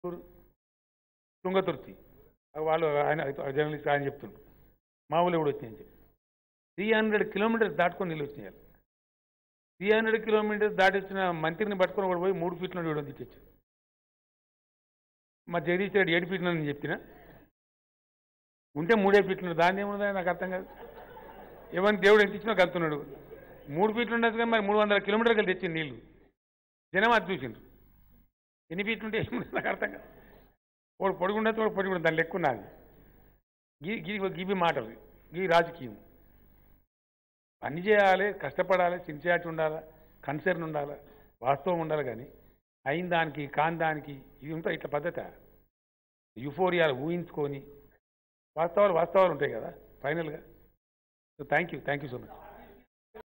ఊరు తుంగతుర్తి వాళ్ళు ఆయన జర్నలిస్ట్ ఆయన చెప్తుండ్రు మా ఊళ్ళో కూడా వచ్చినాయని చెప్పి త్రీ హండ్రెడ్ కిలోమీటర్స్ దాటుకొని నీళ్ళు వచ్చినాయి త్రీ హండ్రెడ్ కిలోమీటర్స్ దాటి వచ్చిన మంత్రిని పట్టుకొని కూడా పోయి మూడు ఫీట్ల వీడని తెచ్చాడు మా జగదీష్ రెడ్డి ఏడు ఫీట్లు నేను చెప్పిన ఉంటే మూడే ఫీట్లు దాన్ని ఏముందా నాకు అర్థం కాదు ఎవరిని దేవుడు ఎంత ఇచ్చినా కలుతున్నాడు మూడు ఫీట్లు ఉండదు కానీ మరి మూడు వందల కిలోమీటర్కి తెచ్చింది నీళ్ళు జనం అది చూసిండ్రు ఎన్ని ఫీట్లు ఉంటే ఏముంది నాకు అర్థం కాదు వాడు పొడుగు ఉండదు వాడు పొడుగు ఉండదు దాని లెక్క ఉన్నది గీ గీ గివి మాటలు గీ రాజకీయం పని చేయాలి కష్టపడాలి సిన్సియారిటీ ఉండాలి కన్సర్న్ ఉండాలి వాస్తవం ఉండాలి కానీ అయిన దానికి కాని దానికి ఇది ఉంటాయి ఇట్లా పద్ధత యుఫోరియాలు ఊహించుకొని వాస్తవాలు వాస్తవాలు ఉంటాయి కదా ఫైనల్గా so thank you thank you so much